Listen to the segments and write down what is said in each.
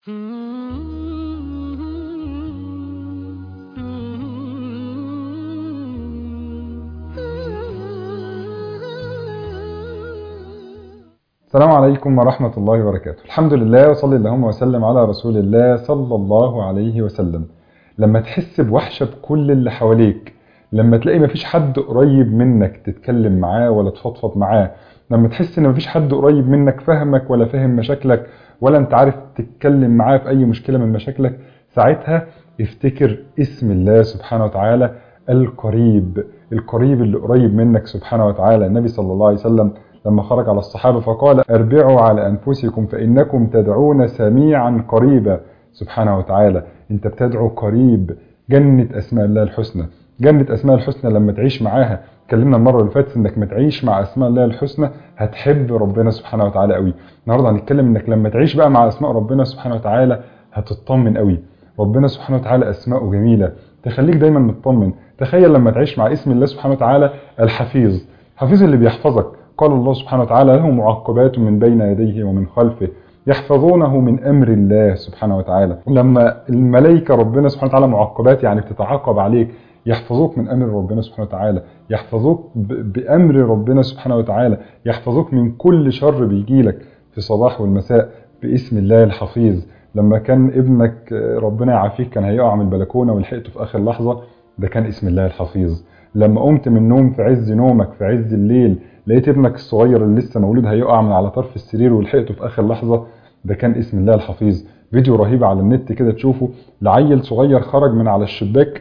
السلام عليكم ورحمة الله وبركاته الحمد لله وصلي اللهم وسلم على رسول الله صلى الله عليه وسلم لما تحس بوحشة بكل اللي حواليك لما تلاقي مفيش حد قريب منك تتكلم معاه ولا تفضفض معاه لما تحس ان مفيش حد قريب منك فهمك ولا فاهم مشاكلك ولا انت عارف تتكلم معاه في اي مشكلة من مشاكلك ساعتها افتكر اسم الله سبحانه وتعالى القريب القريب اللي قريب منك سبحانه وتعالى النبي صلى الله عليه وسلم لما خرج على الصحابة فقال اربعوا على أنفسكم فإنكم تدعون سميعا قريبا سبحانه وتعالى انت بتدعو قريب جنة أسماء الله الحسنى جنة أسماء الحسنى لما تعيش معاها اتكلمنا المرة اللي فاتت انك ما تعيش مع أسماء الله الحسنى هتحب ربنا سبحانه وتعالى قوي النهاردة هنتكلم انك لما تعيش بقى مع أسماء ربنا سبحانه وتعالى هتطمن قوي ربنا سبحانه وتعالى أسماءه جميلة تخليك دايما مطمن تخيل لما تعيش مع اسم الله سبحانه وتعالى الحفيظ حفيظ اللي بيحفظك قال الله سبحانه وتعالى له معقبات من بين يديه ومن خلفه يحفظونه من أمر الله سبحانه وتعالى لما الملائكة ربنا سبحانه وتعالى معقبات يعني بتتعاقب عليك يحفظوك من أمر ربنا سبحانه وتعالى يحفظوك بأمر ربنا سبحانه وتعالى يحفظوك من كل شر بيجيلك في الصباح والمساء باسم الله الحفيظ لما كان ابنك ربنا يعافيك كان هيقع من البلكونة ولحقته في آخر لحظة ده كان اسم الله الحفيظ لما قمت من النوم في عز نومك في عز الليل لقيت ابنك الصغير اللي لسه مولود هيقع من على طرف السرير ولحقته في اخر لحظه ده كان اسم الله الحفيظ فيديو رهيب على النت كده تشوفه لعيل صغير خرج من على الشباك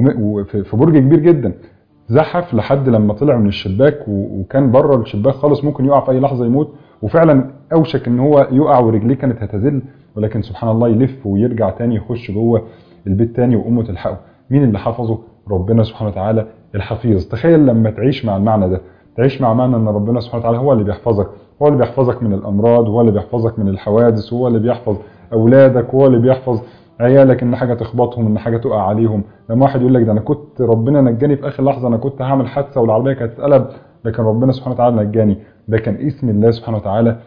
في برج كبير جدا زحف لحد لما طلع من الشباك وكان بره الشباك خالص ممكن يقع في اي لحظه يموت وفعلا اوشك ان هو يقع ورجليه كانت هتزل ولكن سبحان الله يلف ويرجع تاني يخش جوه البيت تاني وامه تلحقه مين اللي حفظه ربنا سبحانه وتعالى الحفيظ تخيل لما تعيش مع المعنى ده تعيش مع معنى ان ربنا سبحانه وتعالى هو اللي بيحفظك هو اللي بيحفظك من الامراض هو اللي بيحفظك من الحوادث هو اللي بيحفظ اولادك هو اللي بيحفظ عيالك ان حاجه تخبطهم ان حاجه تقع عليهم لما واحد يقول لك ده انا كنت ربنا نجاني في اخر لحظه انا كنت هعمل حادثه والعربيه كانت اتقلب لكن ربنا سبحانه وتعالى نجاني ده كان اسم الله سبحانه وتعالى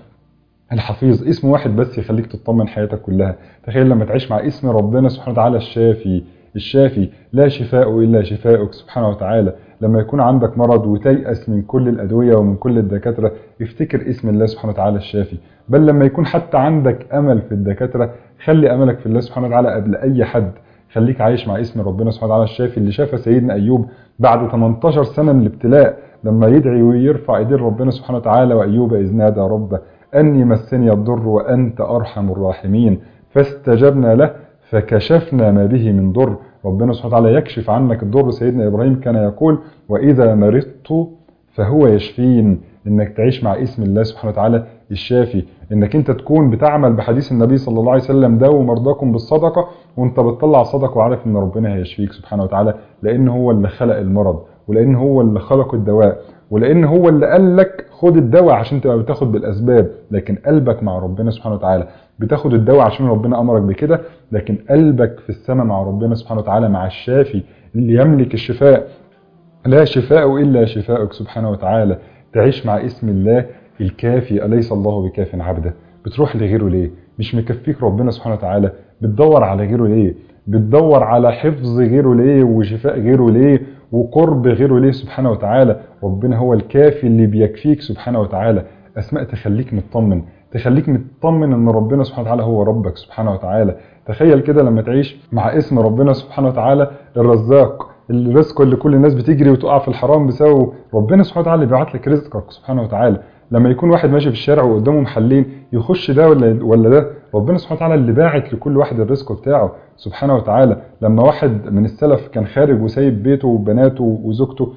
الحفيظ اسم واحد بس يخليك تطمن حياتك كلها تخيل لما تعيش مع اسم ربنا سبحانه وتعالى الشافي الشافي لا شفاء إلا شفاءك سبحانه وتعالى لما يكون عندك مرض وتيأس من كل الأدوية ومن كل الدكاترة افتكر اسم الله سبحانه وتعالى الشافي بل لما يكون حتى عندك أمل في الدكاترة خلي أملك في الله سبحانه وتعالى قبل أي حد خليك عايش مع اسم ربنا سبحانه وتعالى الشافي اللي شافه سيدنا أيوب بعد 18 سنة من الابتلاء لما يدعي ويرفع ايدين ربنا سبحانه وتعالى وأيوب إذ نادى ربه أني مسني الضر وأنت أرحم الراحمين فاستجبنا له فكشفنا ما به من ضر ربنا سبحانه وتعالى يكشف عنك الضر سيدنا إبراهيم كان يقول وإذا مرضت فهو يشفين إنك تعيش مع اسم الله سبحانه وتعالى الشافي إنك أنت تكون بتعمل بحديث النبي صلى الله عليه وسلم داووا مرضاكم بالصدقة وأنت بتطلع صدقة وعارف إن ربنا هيشفيك سبحانه وتعالى لأن هو اللي خلق المرض ولأن هو اللي خلق الدواء ولأن هو اللي قال لك خد الدواء عشان تبقى بتاخد بالأسباب لكن قلبك مع ربنا سبحانه وتعالى بتاخد الدواء عشان ربنا أمرك بكده لكن قلبك في السماء مع ربنا سبحانه وتعالى مع الشافي اللي يملك الشفاء لا شفاء إلا شفاءك سبحانه وتعالى تعيش مع اسم الله الكافي أليس الله بكاف عبده بتروح لغيره ليه مش مكفيك ربنا سبحانه وتعالى بتدور على غيره ليه بتدور على حفظ غيره ليه وشفاء غيره ليه وقرب غيره ليه سبحانه وتعالى ربنا هو الكافي اللي بيكفيك سبحانه وتعالى أسماء تخليك مطمن تخليك مطمن ان ربنا سبحانه وتعالى هو ربك سبحانه وتعالى تخيل كده لما تعيش مع اسم ربنا سبحانه وتعالى الرزاق الرزق اللي كل الناس بتجري وتقع في الحرام بسببه ربنا سبحانه وتعالى اللي بيبعت لك رزقك سبحانه وتعالى لما يكون واحد ماشي في الشارع وقدامه محلين يخش ده ولا ولا ده ربنا سبحانه وتعالى اللي باعت لكل واحد الرزق بتاعه سبحانه وتعالى لما واحد من السلف كان خارج وسايب بيته وبناته وزوجته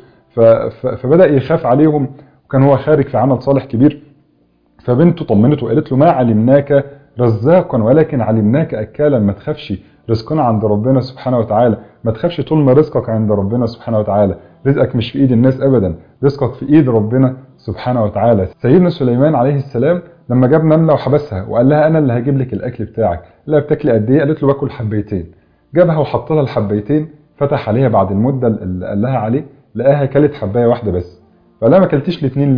فبدا يخاف عليهم وكان هو خارج في عمل صالح كبير فبنته طمنته وقالت له ما علمناك رزاقا ولكن علمناك اكالا ما تخافش رزقنا عند ربنا سبحانه وتعالى ما تخافش طول ما رزقك عند ربنا سبحانه وتعالى رزقك مش في ايد الناس ابدا رزقك في ايد ربنا سبحانه وتعالى سيدنا سليمان عليه السلام لما جاب نمله وحبسها وقال لها انا اللي هجيب لك الاكل بتاعك لا بتاكلي قد ايه قالت له باكل حبيتين جابها وحط لها الحبيتين فتح عليها بعد المده اللي قال لها عليه لقاها كلت حبايه واحده بس فقال لها ما كلتيش الاثنين ليه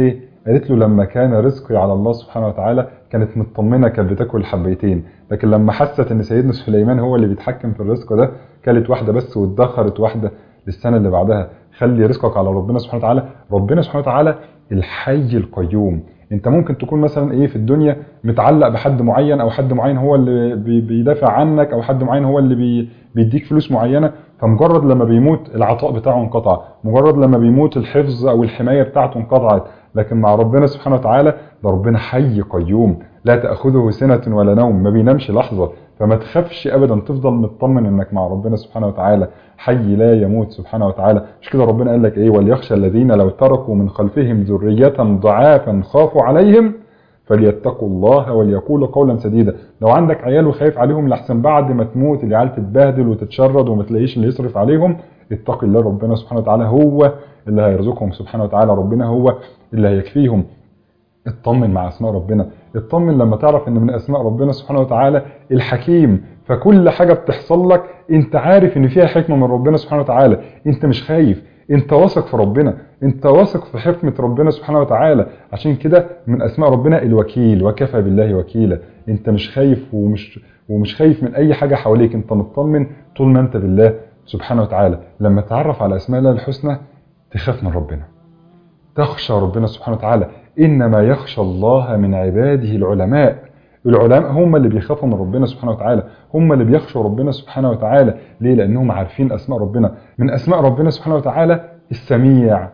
قالت له لما كان رزقي على الله سبحانه وتعالى كانت مطمنه كانت بتاكل حبيتين لكن لما حست ان سيدنا سليمان هو اللي بيتحكم في الرزق ده كلت واحده بس وادخرت واحده للسنه اللي بعدها خلي رزقك على ربنا سبحانه وتعالى ربنا سبحانه وتعالى الحي القيوم انت ممكن تكون مثلا ايه في الدنيا متعلق بحد معين او حد معين هو اللي بي- بيدافع عنك او حد معين هو اللي بي بيديك فلوس معينه فمجرد لما بيموت العطاء بتاعه انقطع مجرد لما بيموت الحفظ او الحمايه بتاعته انقطعت لكن مع ربنا سبحانه وتعالى ده ربنا حي قيوم لا تاخذه سنه ولا نوم ما بينامش لحظه فما تخافش ابدا تفضل مطمن انك مع ربنا سبحانه وتعالى حي لا يموت سبحانه وتعالى مش كده ربنا قال لك ايه وليخشى الذين لو تركوا من خلفهم ذريه ضعافا خافوا عليهم فليتقوا الله وليقولوا قولا سديدا لو عندك عيال وخايف عليهم لحسن بعد ما تموت العيال تتبهدل وتتشرد وما تلاقيش اللي يصرف عليهم اتق الله ربنا سبحانه وتعالى هو اللي هيرزقهم سبحانه وتعالى ربنا هو اللي هيكفيهم اطمن مع اسماء ربنا اطمن لما تعرف ان من اسماء ربنا سبحانه وتعالى الحكيم فكل حاجه بتحصل لك انت عارف ان فيها حكمه من ربنا سبحانه وتعالى انت مش خايف انت واثق في ربنا انت واثق في حكمه ربنا سبحانه وتعالى عشان كده من اسماء ربنا الوكيل وكفى بالله وكيلا انت مش خايف ومش ومش خايف من اي حاجه حواليك انت مطمن طول ما انت بالله سبحانه وتعالى لما تعرف على اسماء الله الحسنى تخاف من ربنا تخشى ربنا سبحانه وتعالى انما يخشى الله من عباده العلماء العلماء هم اللي بيخافوا من ربنا سبحانه وتعالى هم اللي بيخشوا ربنا سبحانه وتعالى ليه لانهم عارفين اسماء ربنا من اسماء ربنا سبحانه وتعالى السميع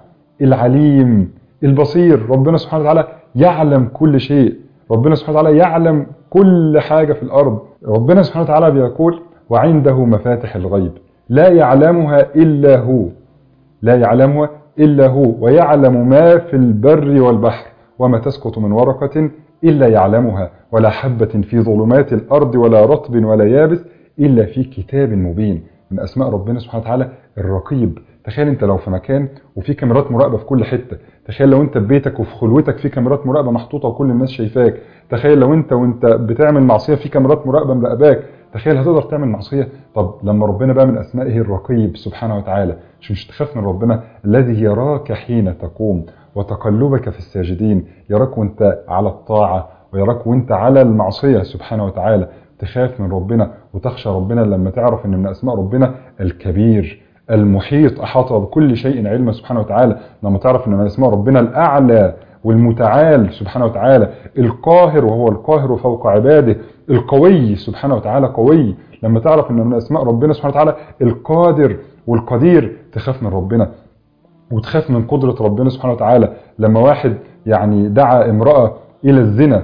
العليم البصير ربنا سبحانه وتعالى يعلم كل شيء ربنا سبحانه وتعالى يعلم كل حاجة في الأرض ربنا سبحانه وتعالى بيقول وعنده مفاتح الغيب لا يعلمها إلا هو لا يعلمها إلا هو ويعلم ما في البر والبحر وما تسقط من ورقة إلا يعلمها ولا حبة في ظلمات الأرض ولا رطب ولا يابس إلا في كتاب مبين من أسماء ربنا سبحانه وتعالى الرقيب تخيل انت لو في مكان وفي كاميرات مراقبه في كل حته تخيل لو انت في بيتك وفي خلوتك في كاميرات مراقبه محطوطه وكل الناس شايفاك تخيل لو انت وانت بتعمل معصيه في كاميرات مراقبه مراقباك تخيل هتقدر تعمل معصيه طب لما ربنا بقى من اسمائه الرقيب سبحانه وتعالى مش مش تخاف من ربنا الذي يراك حين تقوم وتقلبك في الساجدين يراك وانت على الطاعه ويراك وانت على المعصيه سبحانه وتعالى تخاف من ربنا وتخشى ربنا لما تعرف ان من اسماء ربنا الكبير المحيط احاط بكل شيء علما سبحانه وتعالى لما تعرف ان من اسماء ربنا الاعلى والمتعال سبحانه وتعالى القاهر وهو القاهر فوق عباده القوي سبحانه وتعالى قوي لما تعرف ان من اسماء ربنا سبحانه وتعالى القادر والقدير تخاف من ربنا وتخاف من قدرة ربنا سبحانه وتعالى لما واحد يعني دعا امرأة إلى الزنا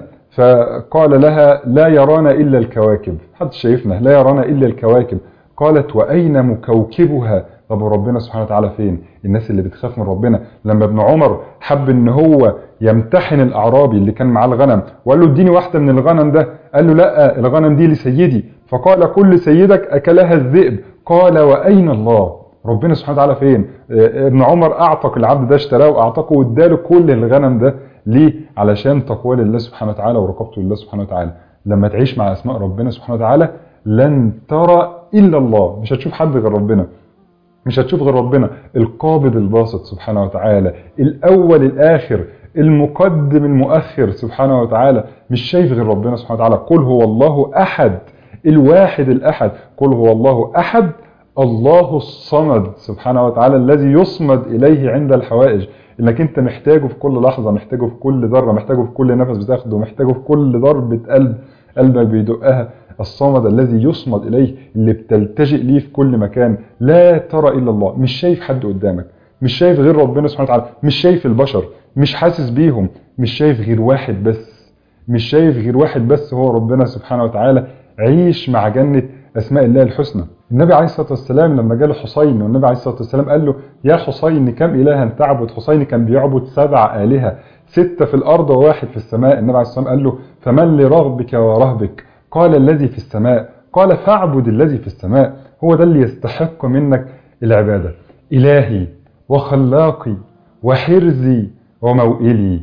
فقال لها لا يرانا إلا الكواكب حد شايفنا لا يرانا إلا الكواكب قالت وأين مكوكبها طب ربنا سبحانه وتعالى فين الناس اللي بتخاف من ربنا لما ابن عمر حب ان هو يمتحن الاعرابي اللي كان معاه الغنم وقال له اديني واحده من الغنم ده قال له لا الغنم دي لسيدي فقال كل سيدك اكلها الذئب قال واين الله ربنا سبحانه وتعالى فين ابن عمر اعتق العبد ده اشتراه واعتقه واداله كل الغنم ده ليه علشان تقوى لله سبحانه وتعالى ورقابته لله سبحانه وتعالى لما تعيش مع اسماء ربنا سبحانه وتعالى لن ترى الا الله مش هتشوف حد غير ربنا مش هتشوف غير ربنا القابض الباسط سبحانه وتعالى الاول الاخر المقدم المؤخر سبحانه وتعالى مش شايف غير ربنا سبحانه وتعالى قل هو الله احد الواحد الاحد قل هو الله احد الله الصمد سبحانه وتعالى الذي يصمد اليه عند الحوائج انك انت محتاجه في كل لحظه محتاجه في كل ذره محتاجه في كل نفس بتاخده محتاجه في كل ضربه قلب قلبك بيدقها الصمد الذي يصمد إليه اللي بتلتجئ ليه في كل مكان لا ترى إلا الله مش شايف حد قدامك مش شايف غير ربنا سبحانه وتعالى مش شايف البشر مش حاسس بيهم مش شايف غير واحد بس مش شايف غير واحد بس هو ربنا سبحانه وتعالى عيش مع جنة أسماء الله الحسنى النبي عليه الصلاة والسلام لما جاء حسين والنبي عليه الصلاة والسلام قال له يا حسين كم إلها تعبد حسين كان بيعبد سبع آلهة ستة في الأرض وواحد في السماء النبي عليه الصلاة والسلام قال له فمن لرغبك ورهبك قال الذي في السماء قال فاعبد الذي في السماء هو ده اللي يستحق منك العبادة إلهي وخلاقي وحرزي وموئلي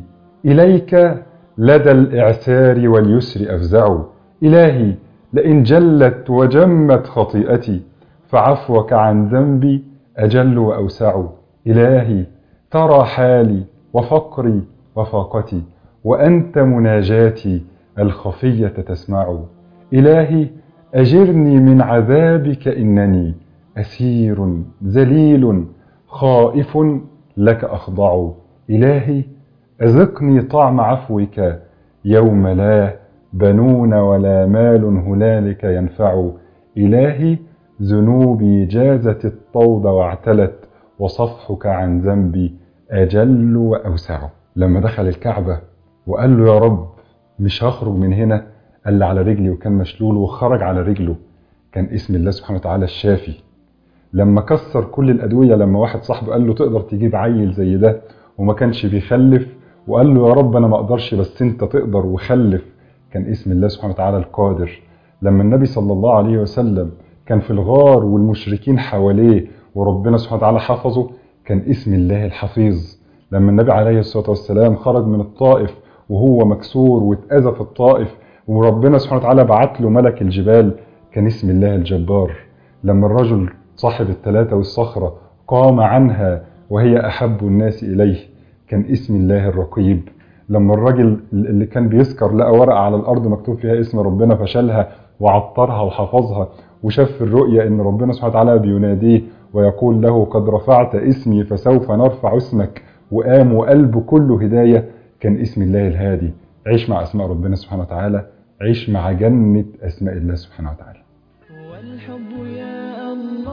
إليك لدى الإعسار واليسر أفزع إلهي لئن جلت وجمت خطيئتي فعفوك عن ذنبي أجل وأوسع إلهي ترى حالي وفقري وفاقتي وأنت مناجاتي الخفية تسمع إلهي أجرني من عذابك إنني أسير ذليل خائف لك أخضع إلهي أذقني طعم عفوك يوم لا بنون ولا مال هنالك ينفع إلهي ذنوبي جازت الطود واعتلت وصفحك عن ذنبي أجل وأوسع لما دخل الكعبة وقال له يا رب مش هخرج من هنا قال على رجلي وكان مشلول وخرج على رجله كان اسم الله سبحانه وتعالى الشافي لما كسر كل الأدوية لما واحد صاحبه قال له تقدر تجيب عيل زي ده وما كانش بيخلف وقال له يا رب أنا ما أقدرش بس أنت تقدر وخلف كان اسم الله سبحانه وتعالى القادر لما النبي صلى الله عليه وسلم كان في الغار والمشركين حواليه وربنا سبحانه وتعالى حفظه كان اسم الله الحفيظ لما النبي عليه الصلاة والسلام خرج من الطائف وهو مكسور واتأذى في الطائف وربنا سبحانه وتعالى بعت له ملك الجبال كان اسم الله الجبار لما الرجل صاحب الثلاثة والصخرة قام عنها وهي أحب الناس إليه كان اسم الله الرقيب لما الراجل اللي كان بيسكر لقى ورقة على الأرض مكتوب فيها اسم ربنا فشالها وعطرها وحفظها وشاف في الرؤيا ان ربنا سبحانه وتعالى بيناديه ويقول له قد رفعت اسمي فسوف نرفع اسمك وقام وقلبه كله هداية كان اسم الله الهادي عيش مع اسماء ربنا سبحانه وتعالى عيش مع جنة اسماء الله سبحانه وتعالى والحب يا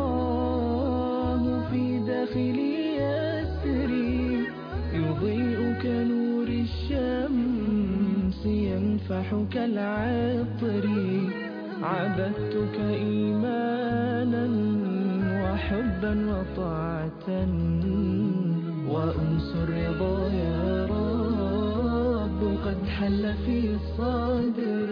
الله في داخلي يسري يضيء كنور الشمس ينفح كالعطر عبدتك إيمانا وحبا وطاعة وأنس الرضا يا رب قد حل في صدري